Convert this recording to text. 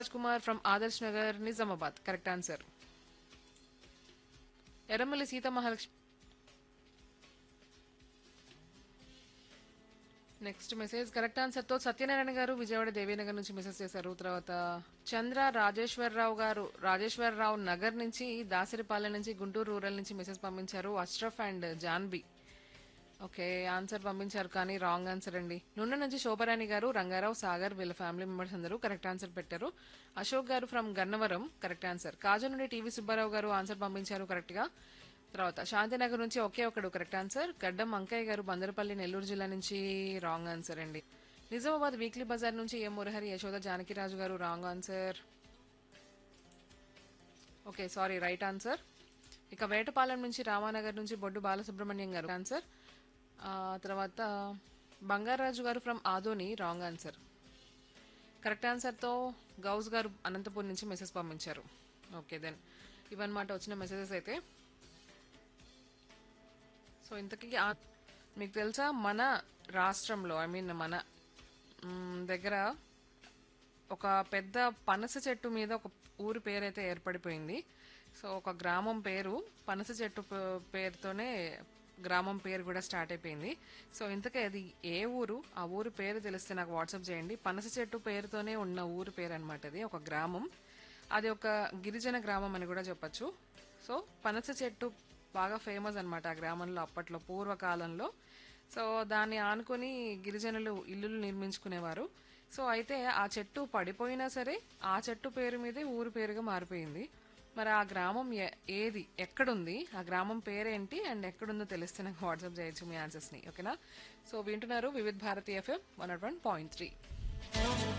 Raj Kumar from Adarsh Nagar Nizamabad correct answer Erramalli Sita Mahalakshmi next message correct answer తో సత్యనారాయణ గారు విజయవాడ దేవీనగర్ నుంచి మెసేజ్ చేశారు తర్వాత చంద్ర రాజేశ్వరరావు గారు రాజేశ్వరరావు నగర్ నుంచి దాసరిపాలెం నుంచి గుంటూరు రూరల్ నుంచి మెసేజ్ పంపించారు Ashraf and Janbi okay answer పంపించారు కానీ రాంగ్ ఆన్సర్ అండి నుండి నుంచి శోభరాణి గారు రంగారావు సాగర్ వీళ్ళ ఫ్యామిలీ మెంబర్స్ అందరూ కరెక్ట్ ఆన్సర్ పెట్టారు Ashok garu from Gannavaram correct answer Kaju నుండి టీవీ సుబ్బారావు గారు ఆన్సర్ పంపించారు కరెక్ట్ గా తర్వాత శాంతినగర్ నుంచి ఒకే ఒకడు కరెక్ట్ ఆన్సర్ గడ్డం అంకయ్య గారు బందరపల్లి నెల్లూరు జిల్లా నుంచి రాంగ్ ఆన్సర్ అండి నిజామాబాద్ వీక్లీ బజార్ నుంచి ఎం Murahari Yashoda Janakiraju garu wrong answer okay sorry right answer ఇక వేటపాలెం నుంచి రామానగర్ నుంచి బొడ్డు బాలసుబ్రహ్మణ్యం గారు ఆన్సర్ ఆ, తర్వాత Bangaraju garu from Adoni wrong answer correct ఆన్సర్తో గౌస్ గారు అనంతపూర్ నుంచి మెసేజ్ పంపించారు ఓకే దెన్ ఇవన్నమాట వచ్చిన మెసేజెస్ అయితే సో ఇంతకీ ఆ- మీకు తెలుసా మన రాష్ట్రంలో ఐ మీన్ మన మ్, దగ్గర ఒక పెద్ద పనస చెట్టు మీద ఒక ఊరి పేరు అయితే ఏర్పడిపోయింది సో ఒక గ్రామం పేరు పనస చెట్టు పే- పేరుతోనే గ్రామం పేరు కూడా స్టార్ట్ అయిపోయింది సో ఇంతకీ అది ఏ ఊరు ఆ ఊరు పేరు తెలిస్తే నాకు వాట్సాప్ చేయండి పనస చెట్టు పేరుతోనే ఉన్న ఊరు పేరు అనమాట అది ఒక గ్రామం అది ఒక గిరిజన గ్రామం అని కూడా చెప్పొచ్చు సో పనస చెట్టు బాగా ఫేమస్ అన్నమాట ఆ గ్రామంలో అప్పట్లో పూర్వకాలంలో సో దాన్ని ఆనుకొని గిరిజనులు ఇల్లులు నిర్మించుకునేవారు సో అయితే ఆ చెట్టు పడిపోయినా సరే ఆ చెట్టు పేరు మీదే ఊరు పేరుగా మారిపోయింది మరి ఆ గ్రామం ఎ- ఏది ఎక్కడుంది ఆ గ్రామం పేరేంటి అండ్ ఎక్కడుందో తెలిస్తే నాకు వాట్సాప్ చేయొచ్చు మీ ఆన్సర్స్ని ఓకేనా సో వింటున్నారు Vividh Bharati FM one nought one point three